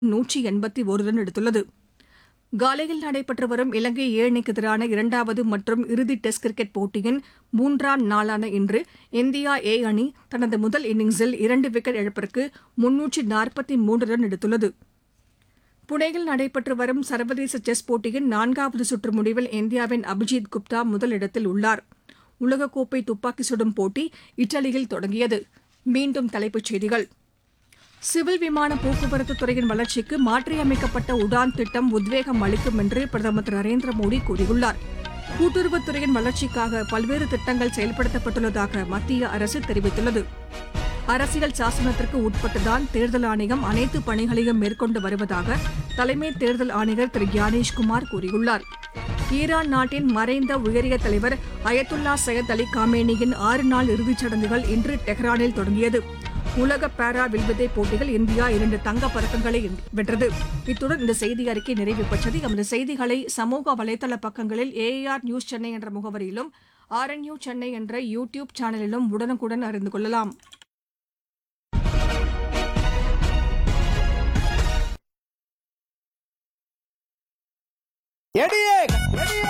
நூற்றி எண்பத்தி ஒரு ரன் எடுத்துள்ளது காலையில் நடைபெற்று வரும் இலங்கை ஏ அணிக்கு எதிரான இரண்டாவது மற்றும் இறுதி டெஸ்ட் கிரிக்கெட் போட்டியின் மூன்றாம் நாளான இன்று இந்தியா ஏ அணி தனது முதல் இன்னிங்ஸில் இரண்டு விக்கெட் இழப்பிற்கு முன்னூற்றி நாற்பத்தி மூன்று ரன் எடுத்துள்ளது புனேயில் நடைபெற்று வரும் சர்வதேச செஸ் போட்டியின் நான்காவது சுற்று முடிவில் இந்தியாவின் அபிஜித் குப்தா முதலிடத்தில் உள்ளார் உலகக்கோப்பை துப்பாக்கி சுடும் போட்டி இத்தாலியில் தொடங்கியது மீண்டும் தலைப்புச் செய்திகள் சிவில் விமான போக்குவரத்து துறையின் வளர்ச்சிக்கு மாற்றியமைக்கப்பட்ட உடான் திட்டம் உத்வேகம் அளிக்கும் என்று பிரதமர் திரு நரேந்திர மோடி கூறியுள்ளார் கூட்டுறவுத்துறையின் வளர்ச்சிக்காக பல்வேறு திட்டங்கள் செயல்படுத்தப்பட்டுள்ளதாக மத்திய அரசு தெரிவித்துள்ளது அரசியல் சாசனத்திற்கு உட்பட்டுதான் தேர்தல் ஆணையம் அனைத்து பணிகளையும் மேற்கொண்டு வருவதாக தலைமை தேர்தல் ஆணையர் திரு கியானேஷ்குமார் கூறியுள்ளார் ஈரான் நாட்டின் மறைந்த உயரிய தலைவர் அயத்துல்லா சையத் அலி காமேனியின் ஆறு நாள் இறுதிச் சடங்குகள் இன்று டெஹ்ரானில் தொடங்கியது உலக பாரா வில்வித்தை போட்டியில் இந்தியா இரண்டு தங்கப் பதக்கங்களை வென்றது இத்துடன் இந்த செய்தி அறிக்கை நிறைவு பெற்றது எமது செய்திகளை சமூக வலைதள பக்கங்களில் ஏஆர் நியூஸ் சென்னை என்ற முகவரியிலும் ஆர்என்யூ சென்னை என்ற யூ டியூப் சேனலிலும் உடனுக்குடன் அறிந்து கொள்ளலாம் எடியே